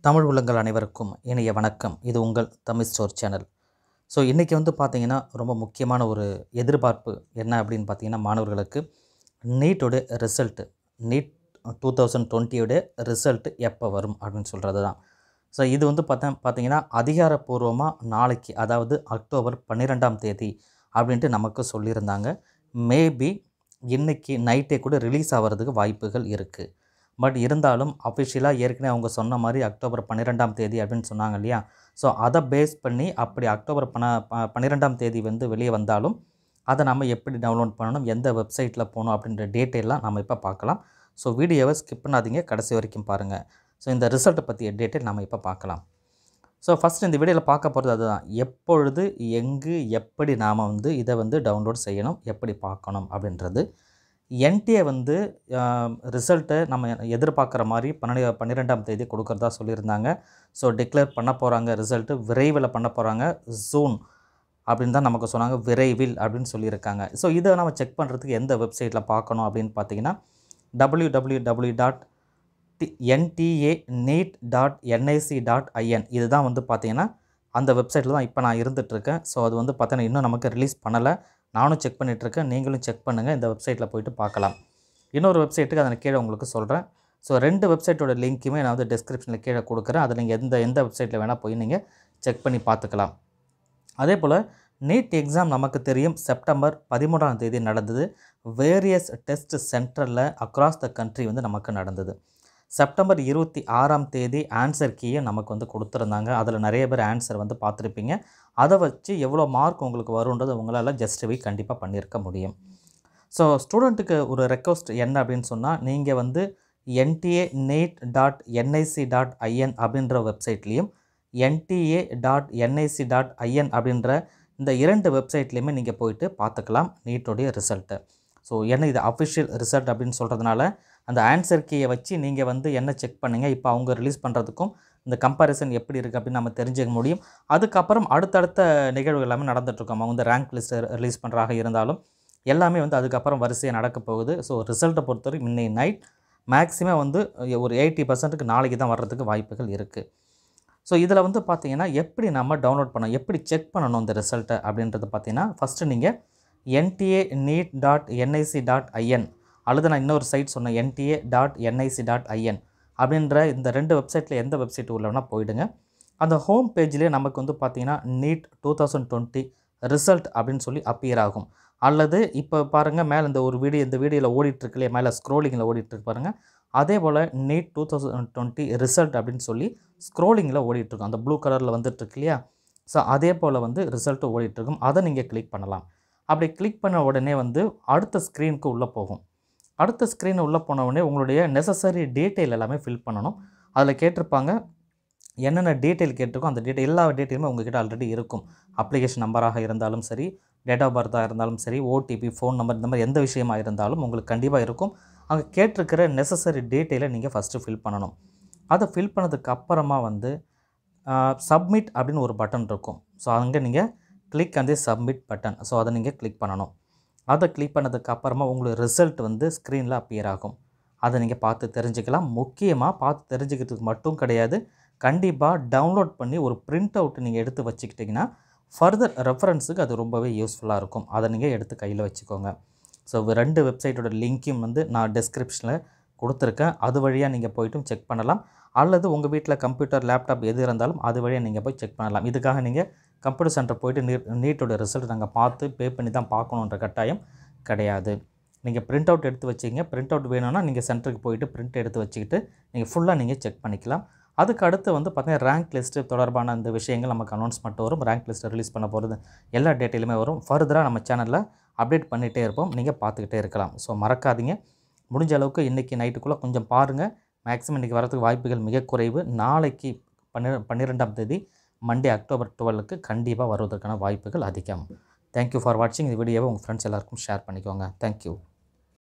தமிழ் உள்ளங்கள் அனைவருக்கும் இனிய வணக்கம் இது உங்கள் தமிழ் ஸ்டோர் சேனல் ஸோ இன்றைக்கி வந்து பார்த்திங்கன்னா ரொம்ப முக்கியமான ஒரு எதிர்பார்ப்பு என்ன அப்படின்னு பார்த்தீங்கன்னா மாணவர்களுக்கு நீட்டோட ரிசல்ட்டு நீட் டூ தௌசண்ட் டுவெண்ட்டியோட ரிசல்ட் எப்போ வரும் அப்படின்னு சொல்கிறது தான் ஸோ இது வந்து பார்த்தா பார்த்தீங்கன்னா அதிகாரப்பூர்வமாக நாளைக்கு அதாவது அக்டோபர் பன்னிரெண்டாம் தேதி அப்படின்ட்டு நமக்கு சொல்லியிருந்தாங்க மேபி இன்னைக்கு நைட்டே கூட ரிலீஸ் ஆகிறதுக்கு வாய்ப்புகள் இருக்குது பட் இருந்தாலும் அஃபிஷியலாக ஏற்கனவே அவங்க சொன்ன மாதிரி அக்டோபர் பன்னிரெண்டாம் தேதி அப்படின்னு சொன்னாங்க இல்லையா ஸோ அதை பேஸ் பண்ணி அப்படி அக்டோபர் பன ப- பன்னிரெண்டாம் தேதி வந்து வெளியே வந்தாலும் அதை நம்ம எப்படி டவுன்லோட் பண்ணணும் எந்த வெப்சைட்டில் போகணும் அப்படின்ற டீட்டெயிலாம் நம்ம இப்போ பார்க்கலாம் ஸோ வீடியோவை ஸ்கிப் பண்ணாதீங்க கடைசி வரைக்கும் பாருங்கள் ஸோ இந்த ரிசல்ட்டை பற்றிய டீட்டெயில் நம்ம இப்போ பார்க்கலாம் ஸோ ஃபஸ்ட் இந்த வீடியோவில் பார்க்க போகிறது அதுதான் எப்பொழுது எங்கு எப்படி நாம் வந்து இதை வந்து டவுன்லோட் செய்யணும் எப்படி பார்க்கணும் அப்படின்றது என்டிஏ வந்து ரிசல்ட்டை நம்ம எதிர்பார்க்குற மாதிரி பன்னெண்டு பன்னிரெண்டாம் தேதி கொடுக்கறதா சொல்லியிருந்தாங்க ஸோ டிக்ளேர் பண்ண போகிறாங்க ரிசல்ட்டு விரைவில் பண்ண போகிறாங்க ஜூன் அப்படின்னு தான் நமக்கு சொன்னாங்க விரைவில் அப்படின்னு சொல்லியிருக்காங்க ஸோ இதை நம்ம செக் பண்ணுறதுக்கு எந்த வெப்சைட்டில் பார்க்கணும் அப்படின்னு பார்த்தீங்கன்னா W W W dot NTA NEET dot NIC dot IN இதுதான் வந்து பார்த்தீங்கன்னா அந்த வெப்சைட்டில் தான் இப்போ நான் இருந்துகிட்ருக்கேன் ஸோ அது வந்து பார்த்தீங்கன்னா இன்னும் நமக்கு ரிலீஸ் பண்ணலை நானும் செக் பண்ணிகிட்ருக்கேன் நீங்களும் செக் பண்ணுங்கள் இந்த வெப்சைட்டில் போயிட்டு பார்க்கலாம் இன்னொரு வெப்சைட்டுக்கு அதை கீழே உங்களுக்கு சொல்கிறேன் ஸோ ரெண்டு வெப்சைட்டோட லிங்க்குமே நான் வந்து டிஸ்கிரிப்ஷனில் கீழே கொடுக்குறேன் அதில் நீங்கள் எந்த எந்த வெப்சைட்டில் வேணால் போய் நீங்கள் செக் பண்ணி பார்த்துக்கலாம் அதே போல் நீட் எக்ஸாம் நமக்கு தெரியும் செப்டம்பர் பதிமூணாம் தேதி நடந்தது வேரியஸ் டெஸ்ட் சென்டரில் அக்ராஸ் த கண்ட்ரி வந்து நமக்கு நடந்தது செப்டம்பர் இருபத்தி ஆறாம் தேதி ஆன்சர் கீயை நமக்கு வந்து கொடுத்துருந்தாங்க அதில் நிறைய பேர் ஆன்சர் வந்து பார்த்துருப்பீங்க அதை வச்சு எவ்வளோ மார்க் உங்களுக்கு வரும்ன்றது உங்களால் ஜஸ்டிஃபை கண்டிப்பாக பண்ணியிருக்க முடியும் ஸோ ஸ்டூடெண்ட்டுக்கு ஒரு ரெக்வஸ்ட் என்ன அப்படின்னு சொன்னால் நீங்கள் வந்து NTA NEET dot NIC dot IN அப்படின்ற வெப்சைட்லேயும் NTA dot NIC dot IN அப்படின்ற இந்த இரண்டு வெப்சைட்லேயுமே நீங்கள் போயிட்டு பார்த்துக்கலாம் நீட்டோடைய ரிசல்ட்டை ஸோ என்ன இது அஃபிஷியல் ரிசல்ட் அப்படின்னு சொல்கிறதுனால அந்த ஆன்சர் கீயை வச்சு நீங்கள் வந்து என்ன செக் பண்ணுங்க இப்போ அவங்க ரிலீஸ் பண்ணுறதுக்கும் இந்த கம்பாரிசன் எப்படி இருக்குது அப்படின்னு நம்ம தெரிஞ்சுக்க முடியும் அதுக்கப்புறம் அடுத்தடுத்த நிகழ்வுகள் எல்லாமே நடந்துட்டுருக்கோம் அவங்க வந்து ரேங்க் லிஸ்ட் ரிலீஸ் பண்ணுறாக இருந்தாலும் எல்லாமே வந்து அதுக்கப்புறம் வரிசையாக நடக்க போகுது ஸோ ரிசல்ட்டை பொறுத்தவரைக்கும் இன்னைக்கு நைட் மேக்ஸிமம் வந்து ஒரு எயிட்டி பர்சன்ட்டுக்கு நாளைக்கு தான் வர்றதுக்கு வாய்ப்புகள் இருக்குது ஸோ இதில் வந்து பார்த்தீங்கன்னா எப்படி நம்ம டவுன்லோட் பண்ணணும் எப்படி செக் பண்ணணும் இந்த ரிசல்ட்டை அப்படின்றது பார்த்தீங்கன்னா ஃபஸ்ட்டு நீங்கள் NTA NEET dot NIC dot IN அல்லது நான் இன்னொரு சைட் சொன்னேன் NTA dot NIC dot IN அப்படின்ற இந்த ரெண்டு வெப்சைட்டில் எந்த வெப்சைட் உள்ளவனா போயிடுங்க அந்த ஹோம் பேஜ்லேயே நமக்கு வந்து பார்த்தீங்கன்னா NEET two thousand twenty result அப்படின்னு சொல்லி அப்பியர் ஆகும் அல்லது இப்போ பாருங்கள் மேலே இந்த ஒரு வீடியோ இந்த வீடியோவில் ஓடிட்டுருக்கு இல்லையா மேலே ஸ்க்ரோலிங்கில் ஓடிட்டுருக்கு பாருங்கள் அதே போல் NEET two thousand twenty result அப்படின்னு சொல்லி ஸ்க்ரோலிங்கில் ஓடிட்டுருக்கும் அந்த ப்ளூ கலரில் வந்துட்டுருக்கு இல்லையா ஸோ அதே போல் வந்து ரிசல்ட்டு ஓடிட்டுருக்கும் அதை நீங்கள் கிளிக் பண்ணலாம் அப்படி கிளிக் பண்ண உடனே வந்து அடுத்த ஸ்க்ரீனுக்கு உள்ளே போகும் அடுத்த ஸ்க்ரீன் உள்ளே போன உடனே உங்களுடைய நெசசரி டீட்டெயில் எல்லாமே ஃபில் பண்ணணும் அதில் கேட்டிருப்பாங்க என்னென்ன டீட்டெயில் கேட்டிருக்கோ அந்த டீட்டெயில் எல்லா டீட்டெயிலுமே உங்ககிட்ட ஆல்ரெடி இருக்கும் அப்ளிகேஷன் நம்பராக இருந்தாலும் சரி டேட் ஆஃப் பர்த்தாக இருந்தாலும் சரி ஓடிபி ஃபோன் நம்பர் இந்த மாதிரி எந்த விஷயமா இருந்தாலும் உங்களுக்கு கண்டிப்பாக இருக்கும் அங்கே கேட்டிருக்கிற நெசசரி டீட்டெயிலை நீங்கள் ஃபஸ்ட்டு ஃபில் பண்ணணும் அதை ஃபில் பண்ணதுக்கு அப்புறமா வந்து சப்மிட் அப்படின்னு ஒரு பட்டன் இருக்கும் ஸோ அங்கே நீங்கள் கிளிக் அந்த சப்மிட் பட்டன் ஸோ அதை நீங்கள் கிளிக் பண்ணணும் அதை கிளிக் பண்ணதுக்கு அப்புறமா உங்களுக்கு ரிசல்ட் வந்து ஸ்க்ரீனில் அப்பியர் ஆகும் அதை நீங்கள் பார்த்து தெரிஞ்சுக்கலாம் முக்கியமாக பார்த்து தெரிஞ்சுக்கிறதுக்கு மட்டும் கிடையாது கண்டிப்பாக டவுன்லோட் பண்ணி ஒரு பிரிண்ட் அவுட் நீங்கள் எடுத்து வச்சுக்கிட்டிங்கன்னா ஃபர்தர் ரெஃபரன்ஸுக்கு அது ரொம்பவே யூஸ்ஃபுல்லாக இருக்கும் அதை நீங்கள் எடுத்து கையில் வச்சுக்கோங்க ஸோ ரெண்டு வெப்சைட்டோட லிங்க்கையும் வந்து நான் டிஸ்கிரிப்ஷனில் கொடுத்துருக்கேன் அது வழியாக நீங்கள் போய்ட்டும் செக் பண்ணலாம் அல்லது உங்கள் வீட்டில் கம்ப்யூட்டர் லேப்டாப் எது இருந்தாலும் அது வழியாக நீங்கள் போய் செக் பண்ணலாம் இதுக்காக நீங்கள் கம்ப்யூட்டர் சென்டர் போயிட்டு நீட் நீட்டோட ரிசல்ட் நாங்கள் பார்த்து பே பண்ணி தான் பார்க்கணுன்ற கட்டாயம் கிடையாது நீங்கள் பிரிண்ட் அவுட் எடுத்து வச்சிங்க பிரிண்ட் அவுட் வேணும்னா நீங்கள் சென்டருக்கு போயிட்டு பிரிண்ட் எடுத்து வச்சுக்கிட்டு நீங்கள் ஃபுல்லாக நீங்கள் செக் பண்ணிக்கலாம் அதுக்கு அடுத்து வந்து பார்த்தீங்கன்னா ரேங்க் லிஸ்ட்டு தொடர்பான அந்த விஷயங்கள் நமக்கு அனௌன்ஸ்மெண்ட் வரும் ரேங்க் லிஸ்ட்டை ரிலீஸ் பண்ண போகிறது எல்லா டேட்டையிலுமே வரும் ஃபர்தராக நம்ம சேனலில் அப்டேட் பண்ணிகிட்டே இருப்போம் நீங்கள் பார்த்துக்கிட்டே இருக்கலாம் ஸோ மறக்காதீங்க முடிஞ்ச அளவுக்கு இன்றைக்கி நைட்டுக்குள்ளே கொஞ்சம் பாருங்கள் மேக்ஸிமம் இன்றைக்கி வரதுக்கு வாய்ப்புகள் மிக குறைவு நாளைக்கு பன்னிர பன்னிரெண்டாம் தேதி மண்டே அக்டோபர் டுவெலுக்கு கண்டிப்பாக வருவதற்கான வாய்ப்புகள் அதிகம் தேங்க்யூ ஃபார் வாட்சிங் இந்த வீடியோவை உங்கள் ஃப்ரெண்ட்ஸ் எல்லாருக்கும் ஷேர் பண்ணிக்கோங்க தேங்க்யூ